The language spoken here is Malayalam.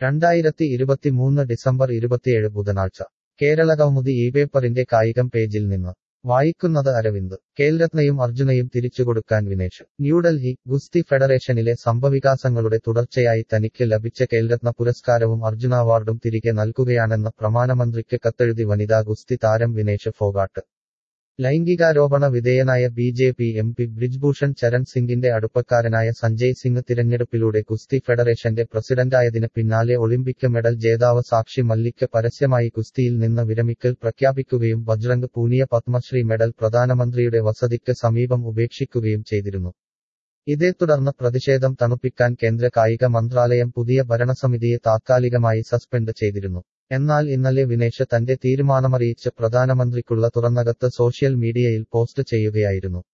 രണ്ടായിരത്തി ഇരുപത്തിമൂന്ന് ഡിസംബർ ഇരുപത്തിയേഴ് ബുധനാഴ്ച കേരളകൗമുദി ഈ പേപ്പറിന്റെ കായികം പേജിൽ നിന്ന് വായിക്കുന്നത് അരവിന്ദ് കേൽരത്നയും അർജുനയും തിരിച്ചുകൊടുക്കാൻ വിനേഷ് ന്യൂഡൽഹി ഗുസ്തി ഫെഡറേഷനിലെ സംഭവികാസങ്ങളുടെ തുടർച്ചയായി തനിക്ക് ലഭിച്ച കേൽരത്ന പുരസ്കാരവും അർജുന അവാർഡും തിരികെ നൽകുകയാണെന്ന് പ്രധാനമന്ത്രിക്ക് കത്തെഴുതി വനിതാ ഗുസ്തി താരം വിനേഷ് ഫോഗാട്ട് ലൈംഗികാരോപണ വിധേയനായ B J P M P Brij Bhushan Charan സിംഗിന്റെ അടുപ്പക്കാരനായ സഞ്ജയ് സിംഗ് തിരഞ്ഞെടുപ്പിലൂടെ ഗുസ്തി ഫെഡറേഷന്റെ പ്രസിഡന്റായതിന് പിന്നാലെ ഒളിമ്പിക് മെഡൽ ജേതാവ് സാക്ഷി മല്ലിക്ക് പരസ്യമായി ഗുസ്തിയിൽ നിന്ന് വിരമിക്കൽ പ്രഖ്യാപിക്കുകയും ബജ്രംഗ് പൂനിയ പത്മശ്രീ മെഡൽ പ്രധാനമന്ത്രിയുടെ വസതിക്ക് സമീപം ഉപേക്ഷിക്കുകയും ചെയ്തിരുന്നു ഇതേ തുടർന്ന് പ്രതിഷേധം തണുപ്പിക്കാൻ കേന്ദ്ര കായിക മന്ത്രാലയം പുതിയ ഭരണസമിതിയെ താത്കാലികമായി സസ്പെൻഡ് ചെയ്തിരുന്നു എന്നാൽ ഇന്നലെ വിനേഷ് തന്റെ തീരുമാനമറിയിച്ച് പ്രധാനമന്ത്രിക്കുള്ള തുറന്നകത്ത് സോഷ്യൽ മീഡിയയിൽ പോസ്റ്റ് ചെയ്യുകയായിരുന്നു